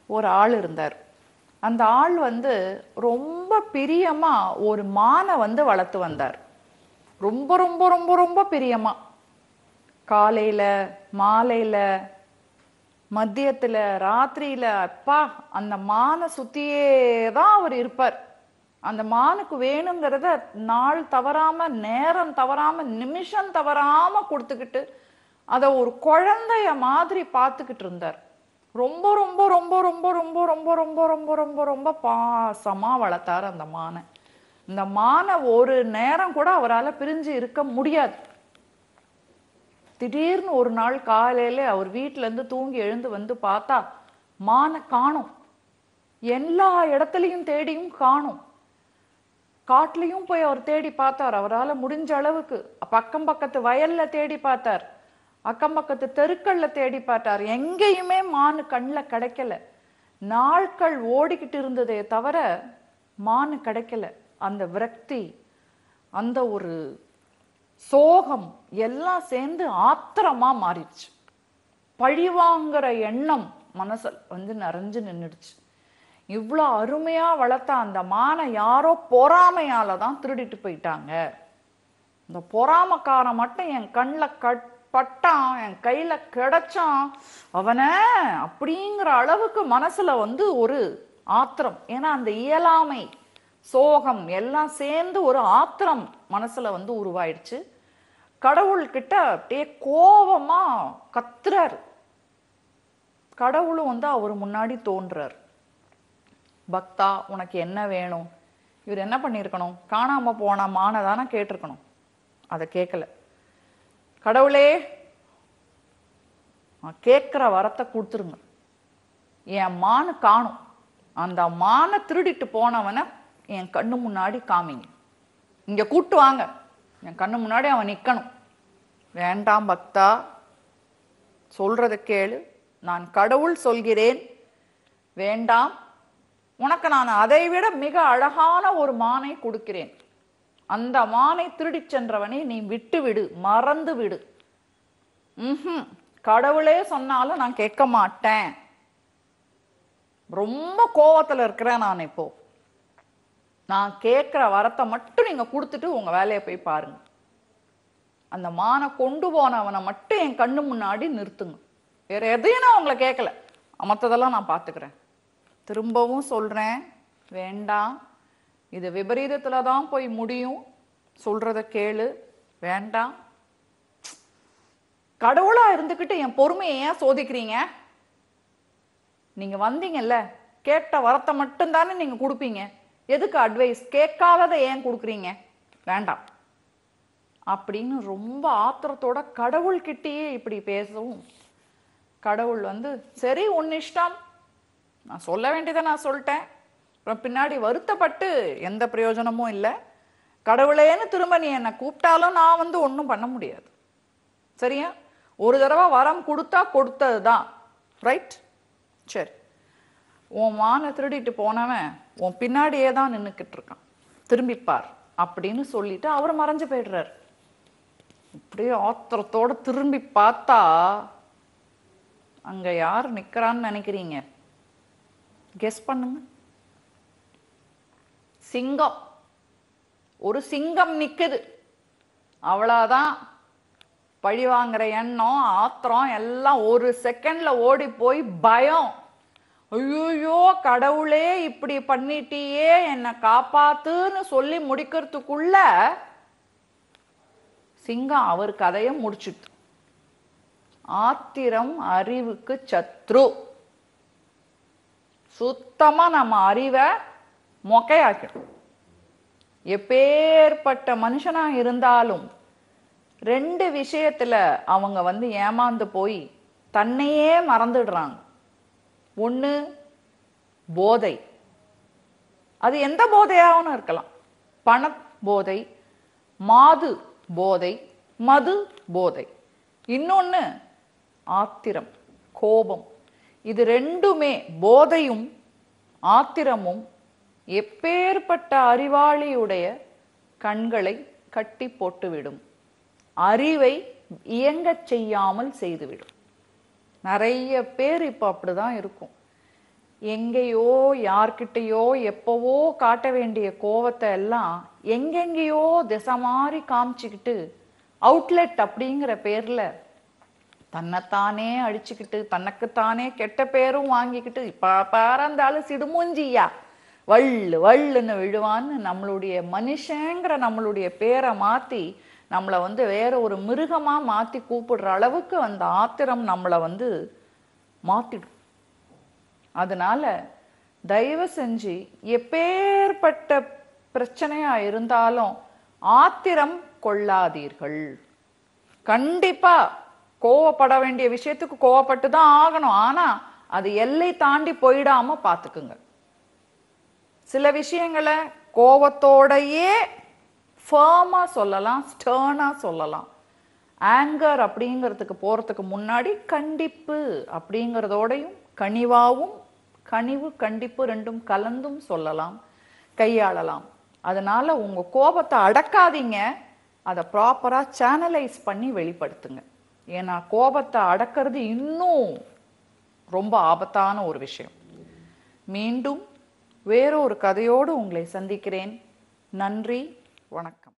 ஒரு ஆள் இருந்தார் அந்த ஆள் வந்து ரொம்ப பிரியமா ஒரு மானை வந்து வளர்த்து வந்தார் ரொம்ப ரொம்ப ரொம்ப ரொம்ப பிரியமா காலையில மாலையில மதியத்துல ராத்திரியில அப்பா அந்த மானை சுத்தியே தான் அவர் இருப்பார் அந்த மானுக்கு வேணுங்கிறத நாள் தவறாம நேரம் தவறாம நிமிஷம் தவறாம கொடுத்துக்கிட்டு அதை ஒரு குழந்தைய மாதிரி பார்த்துக்கிட்டு இருந்தார் ரொம்ப ரொம்ப ரொம்ப ரொம்ப ரொம்ப ரொம்ப ரொம்ப ரொம்ப ரொம்ப ரொம்ப பாசமா வளர்த்தார் அந்த மானை இந்த மானை ஒரு நேரம் கூட அவரால் பிரிஞ்சு இருக்க முடியாது திடீர்னு ஒரு நாள் காலையில அவர் வீட்ல இருந்து தூங்கி எழுந்து வந்து பார்த்தா மானை காணும் எல்லா இடத்துலையும் தேடியும் காணும் காட்டுலயும் போய் அவர் தேடி பார்த்தார் அவரால முடிஞ்ச அளவுக்கு பக்கம் பக்கத்து வயல்ல தேடி பார்த்தார் அக்கம் பக்கத்து தெருக்கள்ல தேடி பார்த்தார் எங்கேயுமே மானு கண்ணில் கிடைக்கல நாட்கள் ஓடிக்கிட்டு இருந்ததே தவிர மானு கிடைக்கல அந்த விரக்தி அந்த ஒரு சோகம் எல்லாம் சேர்ந்து ஆத்திரமா மாறிடுச்சு பழிவாங்கிற எண்ணம் மனசில் வந்து நிறைஞ்சு நின்றுடுச்சு இவ்வளோ அருமையா வளர்த்த அந்த மானை யாரோ பொறாமையால தான் திருடிட்டு போயிட்டாங்க இந்த பொறாமக்காரன் மட்டும் என் கண்ணில் கட் பட்டான் என் கையில கிடைச்சான் அவனை அப்படிங்கிற அளவுக்கு மனசுல வந்து ஒரு ஆத்திரம் ஏன்னா அந்த இயலாமை சோகம் எல்லாம் சேர்ந்து ஒரு ஆத்திரம் மனசுல வந்து உருவாயிடுச்சு கடவுள்கிட்ட அப்படியே கோபமா கத்துறாரு கடவுளும் வந்து அவர் முன்னாடி தோன்றார் பக்தா உனக்கு என்ன வேணும் இவர் என்ன பண்ணியிருக்கணும் காணாம போன மானை தானே கேட்டிருக்கணும் அதை கேட்கல கடவுளே நான் கேட்குற வரத்தை கொடுத்துருங்க என் மானு காணும் அந்த மானை திருடிட்டு போனவனை என் கண்ணு முன்னாடி காமிங்க இங்க கூட்டு வாங்க என் கண்ணு முன்னாடி அவன் நிக்கணும் வேண்டாம் பக்தா சொல்றத கேளு நான் கடவுள் சொல்கிறேன் வேண்டாம் உனக்கு நான் அதை விட மிக அழகான ஒரு மானை கொடுக்கிறேன் அந்த மானை திருடிச் சென்றவனை நீ விட்டு விடு மறந்து விடு ம்ஹும் கடவுளே சொன்னாலும் நான் கேட்க மாட்டேன் ரொம்ப கோவத்துல இருக்கிறேன் நான் இப்போ நான் கேட்குற வரத்தை மட்டும் நீங்க கொடுத்துட்டு உங்க வேலையை போய் பாருங்க அந்த மானை கொண்டு போனவனை மட்டும் என் கண்ணு முன்னாடி நிறுத்துங்க வேற எதையும் நான் உங்களை கேட்கல மற்றதெல்லாம் நான் பார்த்துக்கிறேன் திரும்பவும் சொல்றேன் வேண்டாம் இது விபரீதத்துல தான் போய் முடியும் சொல்றத கேளு வேண்டாம் கடவுளா இருந்துக்கிட்டு என் பொறுமையை ஏன் சோதிக்கிறீங்க நீங்க வந்தீங்கல்ல கேட்ட வரத்தை மட்டும்தானே நீங்க கொடுப்பீங்க எதுக்கு அட்வைஸ் கேட்காததை ஏன் கொடுக்குறீங்க வேண்டாம் அப்படின்னு ரொம்ப ஆத்திரத்தோட கடவுள்கிட்டயே இப்படி பேசவும் கடவுள் வந்து சரி உன் இஷ்டம் நான் சொல்ல வேண்டியதை நான் சொல்லிட்டேன் அப்புறம் பின்னாடி வருத்தப்பட்டு எந்த பிரயோஜனமும் இல்லை கடவுளேன்னு திரும்ப நீ என்னை கூப்பிட்டாலும் நான் வந்து ஒன்றும் பண்ண முடியாது சரியா ஒரு தடவை வரம் கொடுத்தா கொடுத்தது தான் ரைட் சரி உன் மானை திருடிட்டு போனவன் உன் பின்னாடியே தான் நின்றுக்கிட்டு இருக்கான் திரும்பிப்பார் அப்படின்னு சொல்லிட்டு அவர் மறைஞ்சு போயிடுறாரு அப்படியே ஆத்திரத்தோட திரும்பி பார்த்தா அங்க யார் நிக்கிறான்னு நினைக்கிறீங்க கெஸ் பண்ணுங்க சிங்கம் ஒரு சிங்கம் நிக்குது அவ்வளவுதான் பழி வாங்குற எண்ணம் ஆத்திரம் எல்லாம் ஒரு செகண்ட்ல ஓடி போய் பயம் ஐயோ கடவுளே இப்படி பண்ணிட்டியே என்னை காப்பாத்துன்னு சொல்லி முடிக்கிறதுக்குள்ள சிங்கம் அவர் கதையை முடிச்சுட்டு ஆத்திரம் அறிவுக்கு சத்ரு சுத்தமா நம்ம அறிவை மொக்கையாக்கணும் எப்பேற்பட்ட மனுஷனா இருந்தாலும் ரெண்டு விஷயத்துல அவங்க வந்து ஏமாந்து போய் தன்னையே மறந்துடுறாங்க ஒண்ணு போதை அது எந்த போதையாகவும் இருக்கலாம் பண போதை மாது போதை மது போதை இன்னொன்னு ஆத்திரம் கோபம் இது ரெண்டுமே போதையும் ஆத்திரமும் எப்பேற்பட்ட அறிவாளியுடைய கண்களை கட்டி போட்டுவிடும் அறிவை இயங்கச் செய்யாமல் செய்துவிடும் நிறைய பேர் இப்போ அப்படிதான் இருக்கும் எங்கேயோ யார்கிட்டயோ எப்பவோ காட்ட வேண்டிய கோவத்தை எல்லாம் எங்கெங்கேயோ திசை மாறி காமிச்சுக்கிட்டு அவுட்லெட் அப்படிங்கிற பேர்ல தன்னைத்தானே அடிச்சுக்கிட்டு தனக்குத்தானே கெட்ட பேரும் வாங்கிக்கிட்டு இப்ப பாரந்தாலும் சிடுமூஞ்சியா வள்ளு வள்ளுன்னு விழுவான்னு நம்மளுடைய மனுஷங்கிற நம்மளுடைய பேரை மாத்தி நம்மளை வந்து வேற ஒரு மிருகமா மாத்தி கூப்பிடுற அளவுக்கு அந்த ஆத்திரம் நம்மளை வந்து மாத்திடும் அதனால தயவு செஞ்சு எப்பேற்பட்ட பிரச்சனையா இருந்தாலும் ஆத்திரம் கொள்ளாதீர்கள் கண்டிப்பா கோவப்பட வேண்டிய விஷயத்துக்கு கோவப்பட்டு தான் ஆகணும் ஆனா அது எல்லை தாண்டி போயிடாம பாத்துக்குங்க சில விஷயங்களை கோவத்தோடையே ஃபேமா சொல்லலாம் ஸ்டர்னா சொல்லலாம் ஆங்கர் அப்படிங்கிறதுக்கு போறதுக்கு முன்னாடி கண்டிப்பு அப்படிங்கிறதோடையும் கனிவாவும் கனிவு கண்டிப்பு ரெண்டும் கலந்தும் சொல்லலாம் கையாளலாம் அதனால உங்க கோபத்தை அடக்காதீங்க அதை ப்ராப்பரா சேனலைஸ் பண்ணி வெளிப்படுத்துங்க ஏன்னா கோபத்தை அடக்கிறது இன்னும் ரொம்ப ஆபத்தான ஒரு விஷயம் மீண்டும் வேறொரு கதையோடு உங்களை சந்திக்கிறேன் நன்றி வணக்கம்